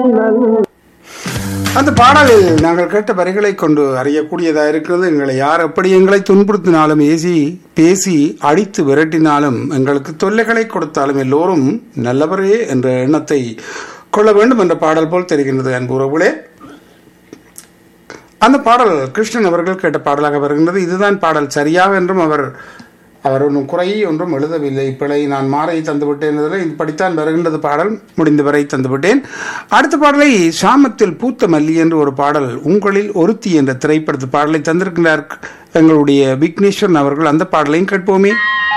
அந்த பாடலில் நாங்கள் கேட்ட வரிகளை கொண்டு அறியக்கூடியதாக இருக்கிறது எங்களை யார் எப்படி எங்களை துன்புறுத்தினாலும் ஏசி பேசி அடித்து விரட்டினாலும் எங்களுக்கு தொல்லைகளை கொடுத்தாலும் எல்லோரும் நல்லவரே என்ற எண்ணத்தை கொள்ள வேண்டும் என்ற பாடல் போல் தெரிகின்றது அன்புறவுகளே அந்த பாடல் கிருஷ்ணன் அவர்கள் கேட்ட பாடலாக வருகின்றது இதுதான் பாடல் சரியாக என்றும் அவர் அவர் ஒன்றும் குறை ஒன்றும் எழுதவில்லை பிழை நான் மாறை தந்துவிட்டேன் என்பதில் இப்படித்தான் வருகின்றது பாடல் முடிந்தவரை தந்துவிட்டேன் அடுத்த பாடலை சாமத்தில் பூத்த மல்லி என்று ஒரு பாடல் உங்களில் ஒருத்தி என்ற திரைப்படத்து பாடலை தந்திருக்கின்றார் எங்களுடைய விக்னேஸ்வரன் அவர்கள் அந்த பாடலையும் கேட்போமே